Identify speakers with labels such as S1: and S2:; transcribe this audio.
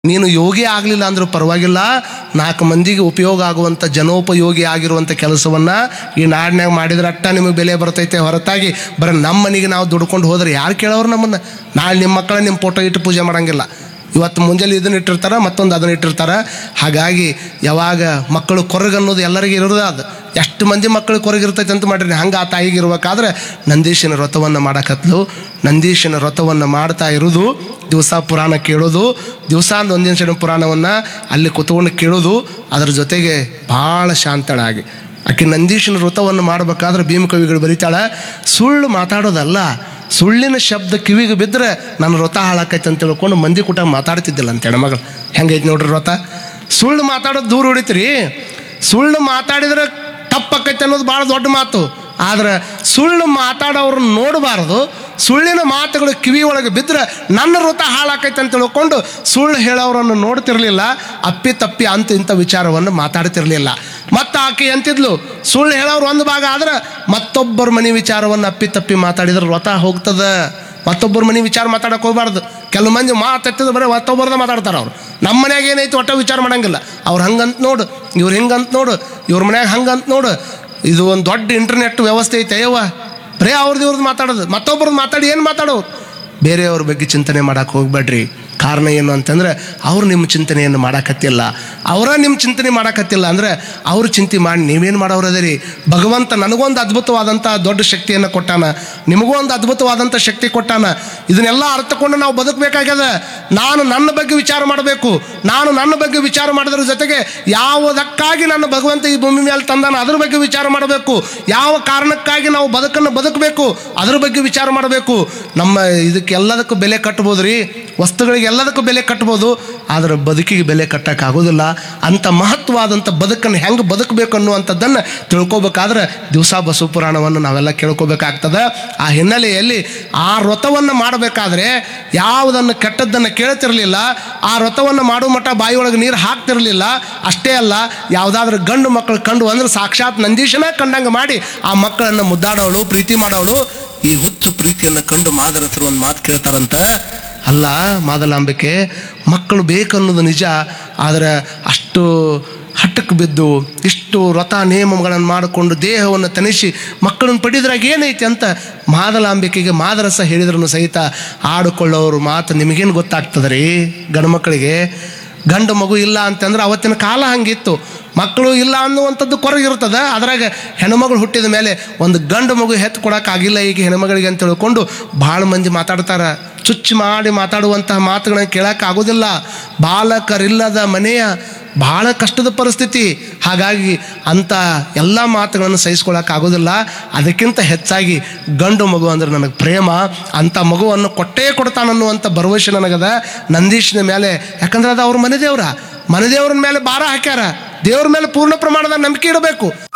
S1: ನೀನು ಯೋಗಿ ಆಗಲಿಲ್ಲ ಅಂದ್ರೂ ಪರವಾಗಿಲ್ಲ ನಾಲ್ಕು ಮಂದಿಗೆ ಉಪಯೋಗ ಆಗುವಂಥ ಜನೋಪಯೋಗಿ ಆಗಿರುವಂಥ ಕೆಲಸವನ್ನು ಈ ನಾಡಿನಾಗ ಮಾಡಿದ್ರೆ ಅಟ್ಟ ನಿಮಗೆ ಬೆಲೆ ಬರ್ತೈತೆ ಹೊರತಾಗಿ ಬರೀ ನಮ್ಮ ಮನೆಗೆ ನಾವು ದುಡ್ಕೊಂಡು ಹೋದ್ರೆ ಯಾರು ಕೇಳೋರು ನಮ್ಮನ್ನು ನಾಳೆ ನಿಮ್ಮ ಮಕ್ಕಳ ನಿಮ್ಮ ಫೋಟೋ ಇಟ್ಟು ಪೂಜೆ ಮಾಡಂಗಿಲ್ಲ ಇವತ್ತು ಮುಂಜಾನೆ ಇದನ್ನ ಇಟ್ಟಿರ್ತಾರೆ ಮತ್ತೊಂದು ಅದನ್ನ ಇಟ್ಟಿರ್ತಾರೆ ಹಾಗಾಗಿ ಯಾವಾಗ ಮಕ್ಕಳು ಕೊರಗನ್ನೋದು ಎಲ್ಲರಿಗೂ ಇರೋದು ಅದು ಎಷ್ಟು ಮಂದಿ ಮಕ್ಕಳು ಕೊರಗಿರ್ತೈತೆ ಅಂತ ಮಾಡಿರಿ ಹಂಗೆ ಆ ತಾಯಿಗೆ ಇರ್ಬೇಕಾದ್ರೆ ನಂದೀಶನ ವ್ರತವನ್ನು ಮಾಡಕತ್ಲು ನಂದೀಶನ ವ್ರತವನ್ನು ಮಾಡ್ತಾ ಇರೋದು ದಿವಸ ಪುರಾಣ ಕೇಳೋದು ದಿವಸ ಒಂದಿನ ಸಣ್ಣ ಪುರಾಣವನ್ನು ಅಲ್ಲಿ ಕುತ್ಕೊಂಡು ಕೇಳೋದು ಅದ್ರ ಜೊತೆಗೆ ಭಾಳ ಶಾಂತಳಾಗಿ ಆಕೆ ನಂದೀಶನ ವ್ರತವನ್ನು ಮಾಡಬೇಕಾದ್ರೆ ಭೀಮಕವಿಗಳು ಬರೀತಾಳೆ ಸುಳ್ಳು ಮಾತಾಡೋದಲ್ಲ ಸುಳ್ಳಿನ ಶಬ್ದ ಕಿವಿಗೆ ಬಿದ್ದರೆ ನನ್ನ ವ್ರತ ಹಾಳಾಕೈತೆ ಅಂತ ತಿಳ್ಕೊಂಡು ಮಂದಿ ಕೂಟ ಮಾತಾಡ್ತಿದ್ದಿಲ್ಲ ಅಂತ ಹೆಣ್ಮಗಳು ಹೆಂಗೈತೆ ನೋಡ್ರಿ ವ್ರತ ಸುಳ್ಳು ಮಾತಾಡೋದು ದೂರ ಹೊಡಿತೀರಿ ಸುಳ್ಳು ಮಾತಾಡಿದ್ರೆ ತಪ್ಪಾಕೈತೆ ಅನ್ನೋದು ಭಾಳ ದೊಡ್ಡ ಮಾತು ಆದ್ರೆ ಸುಳ್ಳು ಮಾತಾಡೋರನ್ನ ನೋಡಬಾರ್ದು ಸುಳ್ಳಿನ ಮಾತುಗಳು ಕಿವಿ ಒಳಗೆ ಬಿದ್ದರೆ ನನ್ನ ವ್ರತ ಹಾಳಾಕೈತೆ ಅಂತ ತಿಳ್ಕೊಂಡು ಸುಳ್ಳು ಹೇಳೋರನ್ನು ನೋಡ್ತಿರ್ಲಿಲ್ಲ ಅಪ್ಪಿ ತಪ್ಪಿ ಅಂತ ಇಂಥ ವಿಚಾರವನ್ನು ಮಾತಾಡ್ತಿರ್ಲಿಲ್ಲ ಮತ್ತು ಆಕೆ ಅಂತಿದ್ಲು ಸುಳ್ಳು ಹೇಳೋರು ಒಂದು ಭಾಗ ಆದ್ರೆ ಮತ್ತೊಬ್ಬರ ಮನೆ ವಿಚಾರವನ್ನು ಅಪ್ಪಿ ತಪ್ಪಿ ಮಾತಾಡಿದ್ರೆ ವ್ರತ ಹೋಗ್ತದ ಮತ್ತೊಬ್ಬರ ಮನೆ ವಿಚಾರ ಮಾತಾಡಕ್ಕೆ ಹೋಗ್ಬಾರ್ದು ಕೆಲವು ಮಂದಿ ಮಾತಾಡ್ತಿದ್ರೆ ಬರೀ ಮತ್ತೊಬ್ಬರದ ಮಾತಾಡ್ತಾರೆ ಅವ್ರು ನಮ್ಮ ಮನ್ಯಾಗ ಏನೈತಿ ಒಟ್ಟ ವಿಚಾರ ಮಾಡಂಗಿಲ್ಲ ಅವ್ರು ಹಂಗಂತ ನೋಡು ಇವ್ರು ಹಿಂಗಂತ ನೋಡು ಇವ್ರ ಮನ್ಯಾಗ ಹಂಗಂತ ನೋಡು ಇದು ಒಂದು ದೊಡ್ಡ ಇಂಟರ್ನೆಟ್ ವ್ಯವಸ್ಥೆ ಐತೆ ಅಯ್ಯವ್ವ ಬರೀ ಅವ್ರದ್ದು ಇವ್ರದ್ದು ಮಾತಾಡೋದು ಮತ್ತೊಬ್ರದ್ದು ಮಾತಾಡಿ ಏನು ಮಾತಾಡೋರು ಬೇರೆಯವ್ರ ಬಗ್ಗೆ ಚಿಂತನೆ ಮಾಡಕ್ಕೆ ಹೋಗ್ಬೇಡ್ರಿ ಕಾರಣ ಏನು ಅಂತಂದ್ರೆ ಅವ್ರು ನಿಮ್ಮ ಚಿಂತನೆಯನ್ನು ಮಾಡಕತ್ತಿಲ್ಲ ಅವರ ನಿಮ್ಮ ಚಿಂತನೆ ಮಾಡಕತ್ತಿಲ್ಲ ಅಂದರೆ ಅವ್ರು ಚಿಂತೆ ಮಾಡಿ ನೀವೇನು ಮಾಡೋರು ಅದರಿ ಭಗವಂತ ನನಗೊಂದು ಅದ್ಭುತವಾದಂಥ ದೊಡ್ಡ ಶಕ್ತಿಯನ್ನು ಕೊಟ್ಟಾನ ನಿಮಗೂ ಒಂದು ಅದ್ಭುತವಾದಂಥ ಶಕ್ತಿ ಕೊಟ್ಟಾನ ಇದನ್ನೆಲ್ಲ ಅರ್ಥಕೊಂಡು ನಾವು ಬದುಕಬೇಕಾಗ್ಯದ ನಾನು ನನ್ನ ಬಗ್ಗೆ ವಿಚಾರ ಮಾಡಬೇಕು ನಾನು ನನ್ನ ಬಗ್ಗೆ ವಿಚಾರ ಮಾಡೋದ್ರ ಜೊತೆಗೆ ಯಾವುದಕ್ಕಾಗಿ ನನ್ನ ಭಗವಂತ ಈ ಭೂಮಿ ಮೇಲೆ ತಂದಾನ ಅದ್ರ ಬಗ್ಗೆ ವಿಚಾರ ಮಾಡಬೇಕು ಯಾವ ಕಾರಣಕ್ಕಾಗಿ ನಾವು ಬದುಕನ್ನು ಬದುಕಬೇಕು ಅದ್ರ ಬಗ್ಗೆ ವಿಚಾರ ಮಾಡಬೇಕು ನಮ್ಮ ಇದಕ್ಕೆ ಎಲ್ಲದಕ್ಕೂ ಬೆಲೆ ಕಟ್ಬೋದು ರೀ ವಸ್ತುಗಳಿಗೆ ಎಲ್ಲದಕ್ಕೂ ಬೆಲೆ ಕಟ್ಬೋದು ಆದರೆ ಬದುಕಿಗೆ ಬೆಲೆ ಕಟ್ಟೋಕ್ಕಾಗೋದಿಲ್ಲ ಅಂಥ ಮಹತ್ವವಾದಂಥ ಬದುಕನ್ನು ಹೆಂಗೆ ಬದುಕಬೇಕು ಅನ್ನುವಂಥದ್ದನ್ನು ತಿಳ್ಕೊಬೇಕಾದ್ರೆ ದಿವಸ ಬಸವ ಪುರಾಣವನ್ನು ನಾವೆಲ್ಲ ಕೇಳ್ಕೊಬೇಕಾಗ್ತದೆ ಆ ಹಿನ್ನೆಲೆಯಲ್ಲಿ ಆ ವ್ರತವನ್ನು ಮಾಡಬೇಕಾದ್ರೆ ಯಾವುದನ್ನು ಕೆಟ್ಟದ್ದನ್ನು ಕೇಳ್ತಿರಲಿಲ್ಲ ಆ ವ್ರತವನ್ನು ಮಾಡೋ ಮಟ್ಟ ಬಾಯಿಯೊಳಗೆ ನೀರು ಹಾಕ್ತಿರಲಿಲ್ಲ ಅಷ್ಟೇ ಅಲ್ಲ ಯಾವುದಾದ್ರೂ ಗಂಡು ಮಕ್ಕಳು ಕಂಡು ಅಂದ್ರೆ ಸಾಕ್ಷಾತ್ ನಂದೀಶನ ಕಂಡಂಗೆ ಮಾಡಿ ಆ ಮಕ್ಕಳನ್ನು ಮುದ್ದಾಡೋಳು ಪ್ರೀತಿ ಮಾಡೋಳು ಈ ಹುಚ್ಚು ಪ್ರೀತಿಯನ್ನು ಕಂಡು ಮಾದರಸರು ಒಂದು ಮಾತು ಕೇಳ್ತಾರಂತ ಅಲ್ಲ ಮಾದಲಾಂಬಿಕೆ ಮಕ್ಕಳು ಬೇಕನ್ನೋದು ನಿಜ ಆದರೆ ಅಷ್ಟು ಹಟ್ಟಕ್ಕೆ ಬಿದ್ದು ಇಷ್ಟು ವ್ರತ ನಿಯಮಗಳನ್ನು ಮಾಡಿಕೊಂಡು ದೇಹವನ್ನು ತನಿಸಿ ಮಕ್ಕಳನ್ನು ಪಡೆದ್ರಾಗ ಏನೈತಿ ಅಂತ ಮಾದಲಾಂಬಿಕೆಗೆ ಮಾದರಸ ಹೇಳಿದ್ರೂ ಸಹಿತ ಆಡಿಕೊಳ್ಳೋರು ಮಾತು ನಿಮಗೇನು ಗೊತ್ತಾಗ್ತದೆ ರೀ ಗಂಡು ಮಕ್ಕಳಿಗೆ ಗಂಡು ಮಗು ಇಲ್ಲ ಅಂತಂದ್ರೆ ಅವತ್ತಿನ ಕಾಲ ಹಂಗಿತ್ತು ಮಕ್ಕಳು ಇಲ್ಲ ಅನ್ನುವಂಥದ್ದು ಕೊರಗಿರ್ತದೆ ಅದ್ರಾಗ ಹೆಣ್ಮಗಳು ಹುಟ್ಟಿದ ಮೇಲೆ ಒಂದು ಗಂಡು ಮಗು ಹೆತ್ತು ಕೊಡೋಕ್ಕಾಗಿಲ್ಲ ಈಗ ಹೆಣ್ಮಗಳಿಗೆ ಅಂತ ತಿಳ್ಕೊಂಡು ಭಾಳ ಮಂದಿ ಮಾತಾಡ್ತಾರೆ ಚುಚ್ಚು ಮಾಡಿ ಮಾತಾಡುವಂತಹ ಮಾತುಗಳನ್ನ ಕೇಳೋಕ್ಕಾಗೋದಿಲ್ಲ ಬಾಲಕರಿಲ್ಲದ ಮನೆಯ ಭಾಳ ಕಷ್ಟದ ಪರಿಸ್ಥಿತಿ ಹಾಗಾಗಿ ಅಂಥ ಎಲ್ಲ ಮಾತುಗಳನ್ನು ಸಹಿಸ್ಕೊಳ್ಳೋಕ್ಕಾಗೋದಿಲ್ಲ ಅದಕ್ಕಿಂತ ಹೆಚ್ಚಾಗಿ ಗಂಡು ಮಗು ಅಂದ್ರೆ ನನಗೆ ಪ್ರೇಮ ಅಂಥ ಮಗುವನ್ನು ಕೊಟ್ಟೇ ಕೊಡ್ತಾನನ್ನುವಂಥ ಭರವಸೆ ನನಗದ ನಂದೀಶನ ಮೇಲೆ ಯಾಕಂದ್ರೆ ಅದು ಅವ್ರ ಮನೆ ದೇವ್ರ ಮನೆ ದೇವ್ರ ಮೇಲೆ ಭಾರ ಹಾಕ್ಯಾರ ದೇವ್ರ ಮೇಲೆ ಪೂರ್ಣ ಪ್ರಮಾಣದ ನಂಬಿಕೆ ಇಡಬೇಕು